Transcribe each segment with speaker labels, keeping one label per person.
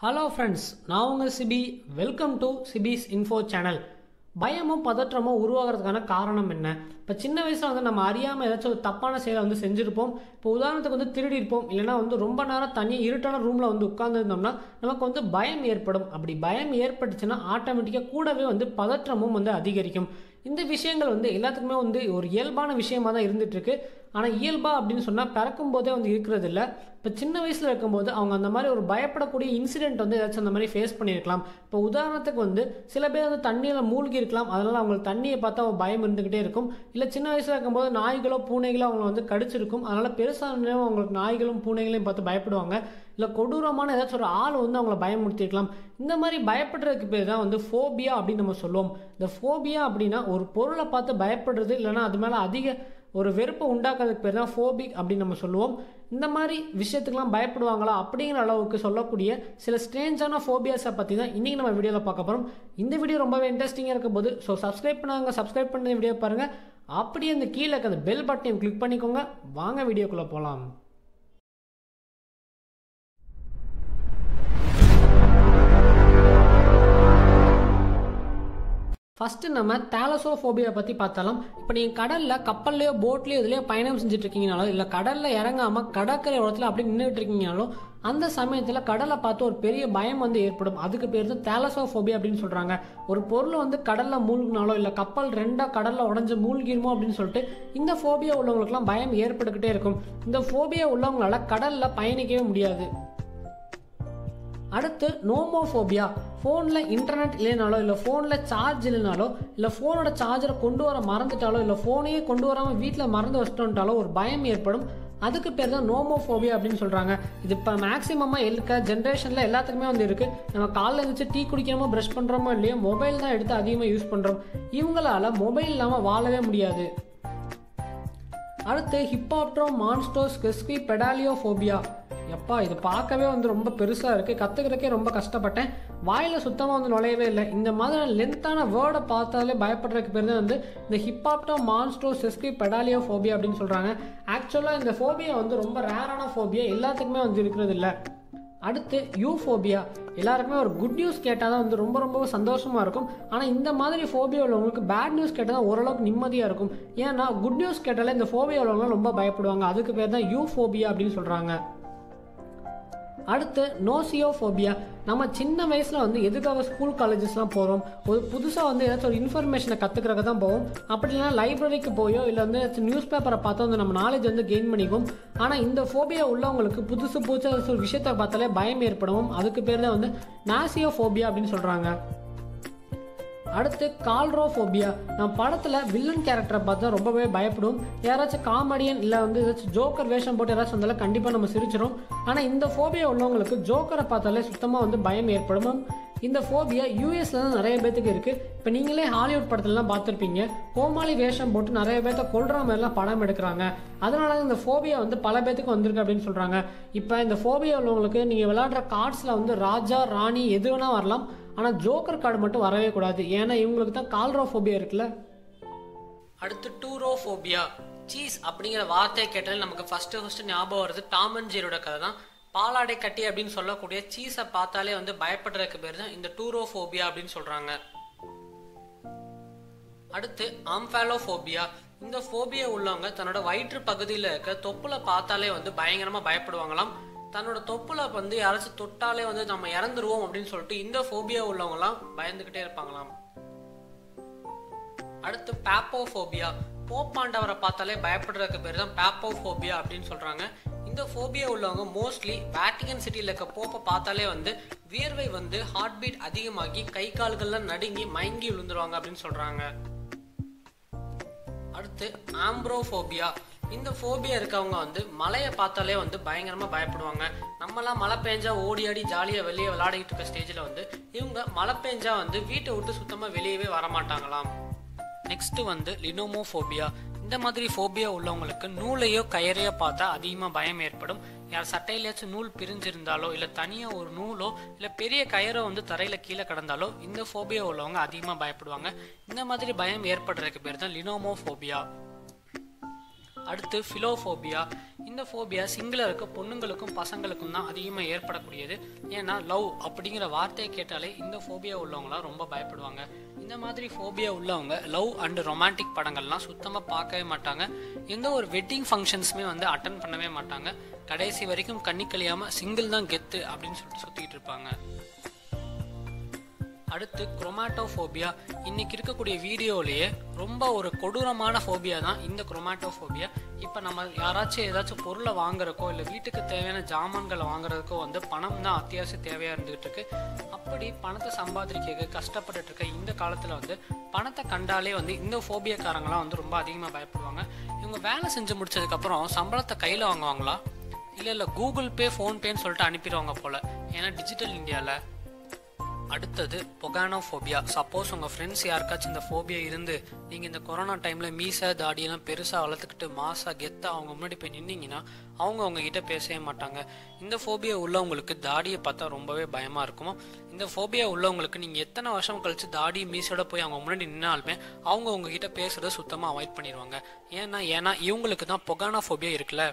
Speaker 1: hello friends நான் உங்கள் Sibi welcome to Sibi's info channel பயமும் பதற்றமும் உருவாகிறதுக்கான காரணம் என்ன இப்போ சின்ன வயசில் வந்து நம்ம அறியாமல் ஏதாச்சும் ஒரு தப்பான செயலை வந்து செஞ்சுருப்போம் இப்போ உதாரணத்துக்கு வந்து திருடி இருப்போம் இல்லைனா வந்து ரொம்ப நேரம் தனியாக இருட்டான ரூமில் வந்து உட்காந்துருந்தோம்னா நமக்கு வந்து பயம் ஏற்படும் அப்படி பயம் ஏற்பட்டுச்சுன்னா ஆட்டோமேட்டிக்காக கூடவே வந்து பதற்றமும் வந்து அதிகரிக்கும் இந்த விஷயங்கள் வந்து எல்லாத்துக்குமே வந்து ஒரு இயல்பான விஷயமா தான் இருந்துகிட்ருக்கு ஆனால் இயல்பா அப்படின்னு சொன்னால் பிறக்கும் போதே வந்து இருக்கிறது இல்லை இப்போ சின்ன வயசில் இருக்கும்போது அவங்க அந்த மாதிரி ஒரு பயப்படக்கூடிய இன்சிடென்ட் வந்து ஏதாச்சும் அந்த மாதிரி ஃபேஸ் பண்ணியிருக்கலாம் இப்போ உதாரணத்துக்கு வந்து சில பேர் வந்து தண்ணியில் மூழ்கி இருக்கலாம் அதனால் அவங்களுக்கு தண்ணியை பார்த்தா ஒரு பயம் இருந்துக்கிட்டே இருக்கும் இல்லை சின்ன வயசில் இருக்கும்போது நாய்களோ பூனைகளோ அவங்களை வந்து கடிச்சிருக்கும் அதனால் பெருசாக அவங்களுக்கு நாய்களும் பூனைகளையும் பார்த்து பயப்படுவாங்க இல்லை கொடூரமான ஏதாச்சும் ஒரு ஆள் வந்து அவங்கள பயமுறுத்திருக்கலாம் இந்த மாதிரி பயப்படுறதுக்கு பேர் தான் வந்து ஃபோபியா அப்படின்னு நம்ம சொல்லுவோம் இந்த ஃபோபியா அப்படின்னா ஒரு பொருளை பார்த்து பயப்படுறது இல்லைன்னா அது மேலே அதிக ஒரு வெறுப்பை உண்டாக்குறதுக்கு பேர் தான் ஃபோபிக் அப்படின்னு நம்ம சொல்லுவோம் இந்த மாதிரி விஷயத்துக்கெலாம் பயப்படுவாங்களா அப்படிங்கிற அளவுக்கு சொல்லக்கூடிய சில ஸ்ட்ரேஞ்சான ஃபோபியாஸை பற்றி தான் இன்றைக்கி நம்ம வீடியோவில் பார்க்க போகிறோம் இந்த வீடியோ ரொம்பவே இன்ட்ரெஸ்டிங்காக இருக்க போது ஸோ சப்ஸ்கிரைப் பண்ணாங்க சப்ஸ்கிரைப் பண்ண வீடியோ பாருங்கள் அப்படியே அந்த கீழே இருக்க அந்த பெல் பட்டனையும் கிளிக் பண்ணிக்கோங்க வாங்க வீடியோக்குள்ளே போகலாம் ஃபஸ்ட்டு நம்ம தேலசோஃபோபியா பற்றி பார்த்தாலும் இப்போ நீங்கள் கடலில் கப்பல்லையோ போட்லேயோ இதுலேயோ பயணம் செஞ்சுட்டு இருக்கீங்கனாலோ இல்லை கடலில் இறங்காமல் கடற்கரை இடத்துல அப்படி நின்றுட்டு இருக்கீங்கனாலோ அந்த சமயத்தில் கடலை பார்த்து ஒரு பெரிய பயம் வந்து ஏற்படும் அதுக்கு பேர் தான் தேலசோஃபோபியா அப்படின்னு சொல்கிறாங்க ஒரு பொருள் வந்து கடலில் மூழ்கினாலோ இல்லை கப்பல் ரெண்டாக கடலில் உடஞ்சி மூழ்கிருமோ அப்படின்னு சொல்லிட்டு இந்த ஃபோபியா உள்ளவங்களுக்குலாம் பயம் ஏற்பட்டுக்கிட்டே இருக்கும் இந்த ஃபோபியா உள்ளவங்களால கடலில் பயணிக்கவே முடியாது அடுத்து நோமோஃபோபியா ஃபோனில் இன்டர்நெட் இல்லைனாலோ இல்லை ஃபோனில் சார்ஜ் இல்லைனாலோ இல்லை ஃபோனோட சார்ஜரை கொண்டு வர மறந்துட்டாலோ இல்லை ஃபோனையே கொண்டு வராமல் வீட்டில் மறந்து வச்சிட்டோன்ட்டாலோ ஒரு பயம் ஏற்படும் அதுக்கு பேர் தான் நோமோஃபோபியா அப்படின்னு சொல்கிறாங்க இது இப்போ மேக்ஸிமமாக இருக்க ஜென்ரேஷனில் எல்லாத்துக்குமே வந்து இருக்குது நம்ம காலைல எழுந்துச்சு டீ குடிக்கிறோமோ ப்ரஷ் பண்ணுறோமோ இல்லையோ மொபைல் தான் எடுத்து அதிகமாக யூஸ் பண்ணுறோம் இவங்களால மொபைல் இல்லாமல் வாழவே முடியாது அடுத்து ஹிப்பாப்ட்ரோ மான்ஸ்டோ ஸ்கெஸ்கி பெடாலியோஃபோபியா எப்பா இது பார்க்கவே வந்து ரொம்ப பெருசாக இருக்குது கற்றுக்கிறதுக்கே ரொம்ப கஷ்டப்பட்டேன் வாயில் சுத்தமாக வந்து நுழையவே இல்லை இந்த மாதிரி லென்த்தான வேர்டை பார்த்தாலே பயப்படுறதுக்கு பேர் தான் வந்து இந்த ஹிப்பாப்டோ மான்ஸ்டோ செஸ்கி பெடாலியோ ஃபோபியா அப்படின்னு சொல்கிறாங்க ஆக்சுவலாக இந்த ஃபோபியா வந்து ரொம்ப ரேரான ஃபோபியா எல்லாத்துக்குமே வந்து இருக்கிறது இல்லை அடுத்து யூஃபோபியா எல்லாருக்குமே ஒரு குட் நியூஸ் கேட்டால் தான் வந்து ரொம்ப ரொம்ப சந்தோஷமாக இருக்கும் ஆனால் இந்த மாதிரி ஃபோபியா உள்ளவங்களுக்கு பேட் நியூஸ் கேட்டால் தான் ஓரளவுக்கு நிம்மதியாக இருக்கும் ஏன்னா குட் நியூஸ் கேட்டாலே இந்த ஃபோபியா உள்ளவங்களாம் ரொம்ப பயப்படுவாங்க அதுக்கு பேர் தான் யூஃபோபியா அப்படின்னு சொல்கிறாங்க அடுத்து நோசியோஃபோபியா நம்ம சின்ன வயசில் வந்து எதுக்காக ஸ்கூல் காலேஜஸ்லாம் போகிறோம் ஒரு புதுசாக வந்து ஏதாச்சும் ஒரு இன்ஃபர்மேஷனை கற்றுக்கிறக்க தான் போவோம் அப்படி இல்லைனா லைப்ரரிக்கு போயோ இல்லை வந்து ஏதாச்சும் நியூஸ் பேப்பரை பார்த்தோ வந்து நம்ம நாலேஜ் வந்து கெயின் பண்ணிக்கும் ஆனால் இந்த ஃபோபியா உள்ளவங்களுக்கு புதுசு புதுசாக ஒரு விஷயத்தை பார்த்தாலே பயம் ஏற்படும் அதுக்கு பேர் தான் வந்து நாசியோஃபோபியா அப்படின்னு சொல்கிறாங்க அடுத்து கால்ரோஃபோபியா நம்ம படத்தில் வில்லன் கேரக்டரை பார்த்தா ரொம்பவே பயப்படும் யாராச்சும் காமெடியன் இல்லை வந்து ஏதாச்சும் ஜோக்கர் வேஷம் போட்டு யாராச்சும் வந்தாலும் கண்டிப்பாக நம்ம சிரிச்சிடும் ஆனால் இந்த ஃபோபியா உள்ளவங்களுக்கு ஜோக்கரை பார்த்தாலே சுத்தமாக வந்து பயம் ஏற்படும் இந்த ஃபோபியா யூஎஸ்ல தான் நிறைய பேத்துக்கு இருக்குது இப்போ நீங்களே ஹாலிவுட் படத்துலலாம் பார்த்துருப்பீங்க கோமாளி வேஷம் போட்டு நிறைய பேர்த்த கொள்ற மாதிரிலாம் படம் எடுக்கிறாங்க அதனால இந்த ஃபோபியா வந்து பல பேத்துக்கு வந்திருக்கு அப்படின்னு சொல்கிறாங்க இப்போ இந்த ஃபோபியா உள்ளவங்களுக்கு நீங்கள் விளையாடுற கார்ட்ஸில் வந்து ராஜா ராணி எது வேணால் வரலாம் ஆனால் ஜோக்கர் கார்டு மட்டும் வரவே கூடாது ஏன்னா இவங்களுக்கு தான் கால்ரோஃபோபியா இருக்குல்ல அடுத்து டூரோஃபோபியா சீஸ் அப்படிங்கிற வார்த்தையை கேட்டாலே நமக்கு ஃபர்ஸ்ட் ஃபர்ஸ்ட் ஞாபகம் வருது டாம் அண்ட் ஜெரோட கதை தான் பாலாடை கட்டி அப்படின்னு சொல்லக்கூடிய சீஸை பார்த்தாலே வந்து பயப்படுறதுக்கு பேர் தான் இந்த டூரோஃபோபியா அப்படின்னு சொல்றாங்க அடுத்து ஆம்ஃபாலோஃபோபியா இந்த ஃபோபியா உள்ளவங்க தன்னோட வயிற்று பகுதியில் இருக்க தொப்புல பார்த்தாலே வந்து பயங்கரமா பயப்படுவாங்களாம் தன்னோட தொப்புல வந்து யாராச்சும் தொட்டாலே வந்து நம்ம இறந்துருவோம் அப்படின்னு சொல்லிட்டு இந்த ஃபோபியா உள்ளவங்கலாம் பயந்துகிட்டே இருப்பாங்களாம் அடுத்து பேப்போஃபோபியா போப்பாண்டவரை பார்த்தாலே பயப்படுறதுக்கு பேர் தான் பேப்போஃபோபியா அப்படின்னு சொல்றாங்க இந்த ஃபோபியா உள்ளவங்க மோஸ்ட்லி வேட்டிகன் சிட்டியில் இருக்க போப்பை பார்த்தாலே வந்து வியர்வை வந்து ஹார்ட் பீட் அதிகமாகி கை கால்கள்லாம் நடுங்கி மயங்கி விழுந்துருவாங்க அப்படின்னு சொல்றாங்க அடுத்து ஆம்ப்ரோஃபோபியா இந்த ஃபோபியா இருக்கவங்க வந்து மழையை பார்த்தாலே வந்து பயங்கரமா பயப்படுவாங்க நம்மலாம் மழை பெஞ்சா ஓடி ஆடி ஜாலியாக வெளியே விளையாடிட்டு இருக்க ஸ்டேஜில் வந்து இவங்க மழை பெஞ்சா வந்து வீட்டை விட்டு சுத்தமாக வெளியவே வரமாட்டாங்களாம் நெக்ஸ்ட் வந்து லினோமோஃபோபியா இந்த மாதிரி ஃபோபியா உள்ளவங்களுக்கு நூலையோ கயரையோ பார்த்தா அதிகமாக பயம் ஏற்படும் யார் சட்டையிலேயாச்சும் நூல் பிரிஞ்சிருந்தாலோ இல்லை தனியாக ஒரு நூலோ இல்லை பெரிய கயரோ வந்து தரையில் கீழே கிடந்தாலோ இந்த ஃபோபியா உள்ளவங்க அதிகமாக பயப்படுவாங்க இந்த மாதிரி பயம் ஏற்படுறதுக்கு பேர் தான் லினோமோஃபோபியா அடுத்து ஃபிலோஃபோபியா இந்த ஃபோபியா சிங்கிளாக இருக்க பொண்ணுங்களுக்கும் பசங்களுக்கும் தான் அதிகமாக ஏற்படக்கூடியது ஏன்னா லவ் அப்படிங்கிற வார்த்தையை கேட்டாலே இந்த ஃபோபியா உள்ளவங்களாம் ரொம்ப பயப்படுவாங்க இந்த மாதிரி ஃபோபியா உள்ளவங்க லவ் அண்ட் ரொமான்டிக் படங்கள்லாம் சுத்தமாக பார்க்கவே மாட்டாங்க எந்த ஒரு வெட்டிங் ஃபங்க்ஷன்ஸுமே வந்து அட்டன் பண்ணவே மாட்டாங்க கடைசி வரைக்கும் கண்ணி கழியாமல் சிங்கிள் தான் கெத்து அப்படின்னு சொல்லிட்டு சுற்றிக்கிட்டு இருப்பாங்க அடுத்து குரோமாட்டோஃபோபியா இன்னைக்கு இருக்கக்கூடிய வீடியோலேயே ரொம்ப ஒரு கொடூரமான ஃபோபியா தான் இந்த குரோமாட்டோஃபோபியா இப்போ நம்ம யாராச்சும் ஏதாச்சும் பொருளை வாங்குறக்கோ இல்லை வீட்டுக்கு தேவையான ஜாமான்களை வாங்குறதுக்கோ வந்து பணம் தான் அத்தியாவசிய தேவையாக இருந்துகிட்டு இருக்கு அப்படி பணத்தை சம்பாதிக்க கஷ்டப்பட்டுட்டு இருக்க இந்த காலத்தில் வந்து பணத்தை கண்டாலே வந்து இந்த ஃபோபியாக்காரங்களாம் வந்து ரொம்ப அதிகமாக பயப்படுவாங்க இவங்க வேலை செஞ்சு முடிச்சதுக்கப்புறம் சம்பளத்தை கையில் வாங்குவாங்களா இல்லை இல்லை கூகுள் பே ஃபோன்பேன்னு சொல்லிட்டு அனுப்பிடுவாங்க போல் ஏன்னா டிஜிட்டல் இந்தியாவில் அடுத்தது பொகானோஃபோபியா சப்போஸ் உங்கள் ஃப்ரெண்ட்ஸ் யாருக்காச்சும் இந்த ஃபோபியா இருந்து நீங்கள் இந்த கொரோனா டைமில் மீசை தாடியெல்லாம் பெருசாக வளர்த்துக்கிட்டு மாசாக கெத்தாக அவங்க முன்னாடி போய் நின்னீங்கன்னா அவங்க உங்ககிட்ட பேசவே மாட்டாங்க இந்த ஃபோபியா உள்ளவங்களுக்கு தாடியை பார்த்தா ரொம்பவே பயமாக இருக்குமோ இந்த ஃபோபியா உள்ளவங்களுக்கு நீங்கள் எத்தனை வருஷம் கழிச்சு தாடி மீசோட போய் அவங்க முன்னாடி நின்னாலுமே அவங்க உங்ககிட்ட பேசுகிறத சுத்தமாக அவாய்ட் பண்ணிடுவாங்க ஏன்னா ஏன்னா இவங்களுக்கு தான் பொகானோஃபோபியா இருக்குல்ல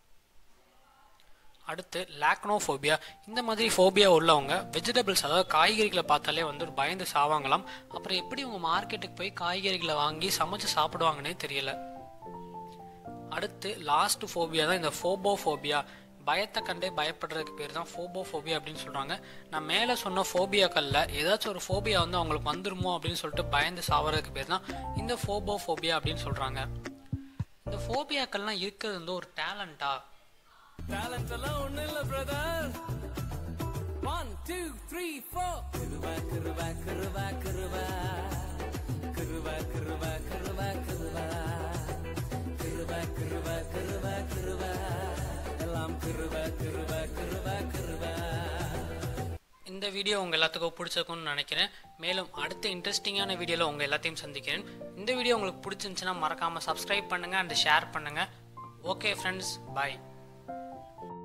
Speaker 1: அடுத்து லாக்னோஃபோபியா இந்த மாதிரி ஃபோபியா உள்ளவங்க வெஜிடபிள்ஸ் அதாவது காய்கறிகளை பார்த்தாலே வந்து ஒரு பயந்து சாவாங்களாம் அப்புறம் எப்படி உங்க மார்க்கெட்டுக்கு போய் காய்கறிகளை வாங்கி சமைச்சு சாப்பிடுவாங்கன்னே தெரியல அடுத்து லாஸ்ட் ஃபோபியா தான் இந்த ஃபோபோஃபோபியா பயத்தை கண்டே பயப்படுறதுக்கு பேர் தான் ஃபோபோஃபோபியா அப்படின்னு சொல்கிறாங்க நான் மேலே சொன்ன ஃபோபியாக்களில் ஏதாச்சும் ஒரு ஃபோபியா வந்து அவங்களுக்கு வந்துருமோ அப்படின்னு சொல்லிட்டு பயந்து சாவறதுக்கு பேர் தான் இந்த ஃபோபோஃபோபியா அப்படின்னு சொல்கிறாங்க இந்த ஃபோபியாக்கள்லாம் இருக்கிறது வந்து ஒரு டேலண்டா
Speaker 2: Talent எல்லாம் ஒண்ணு இல்ல brother one two three four கிருவா கிருவா கிருவா கிருவா கிருவா கிருவா கிருவா கிருவா கிருவா கிருவா கிருவா கிருவா எல்லாம் கிருவா கிருவா கிருவா கிருவா
Speaker 1: இந்த வீடியோ உங்கள் எல்லாத்துக்கும் பிடிச்சிருக்கும்னு நினைக்கிறேன் மேலும் அடுத்த இன்ட்ரெஸ்டிங்கான வீடியோவில் உங்கள் எல்லாத்தையும் சந்திக்கிறேன் இந்த வீடியோ உங்களுக்கு பிடிச்சிருந்துச்சுன்னா மறக்காமல் சப்ஸ்கிரைப் பண்ணுங்கள் அண்ட் ஷேர் பண்ணுங்கள் ஓகே ஃப்ரெண்ட்ஸ் பாய்